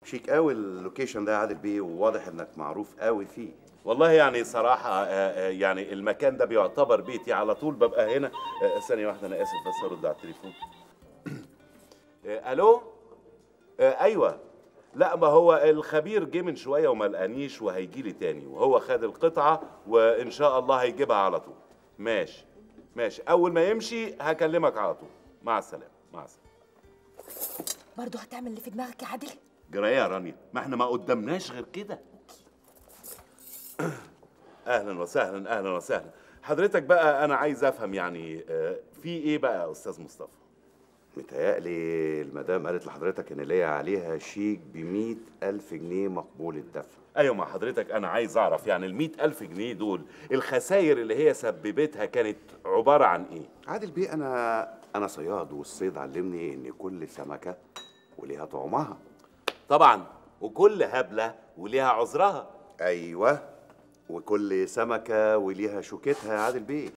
شيك قوي اللوكيشن ده يا عادل بيه وواضح انك معروف قوي فيه والله يعني صراحة آه، آه، يعني المكان ده بيعتبر بيتي على طول ببقى هنا آه، ثانية واحدة أنا آسف بس أرد على التليفون آه، ألو آه، أيوة لا ما هو الخبير جه من شوية وما لقانيش وهيجي لي تاني وهو خد القطعة وإن شاء الله هيجيبها على طول ماشي ماشي أول ما يمشي هكلمك على طول مع السلامة مع السلامة برضه هتعمل اللي في دماغك يا عادل جرايه يا رانيا ما احنا ما قدامناش غير كده اهلا وسهلا اهلا وسهلا حضرتك بقى انا عايز افهم يعني آه، في ايه بقى يا استاذ مصطفى متهيألي المدام قالت لحضرتك ان ليا عليها شيك ب ألف جنيه مقبول الدفع ايوه مع حضرتك انا عايز اعرف يعني ال ألف جنيه دول الخسائر اللي هي سببتها كانت عباره عن ايه عادل بيه انا انا صياد والصيد علمني ان كل سمكه وليها طعمها طبعا وكل هبله وليها عذرها ايوه وكل سمكه وليها شوكتها يا عادل بيه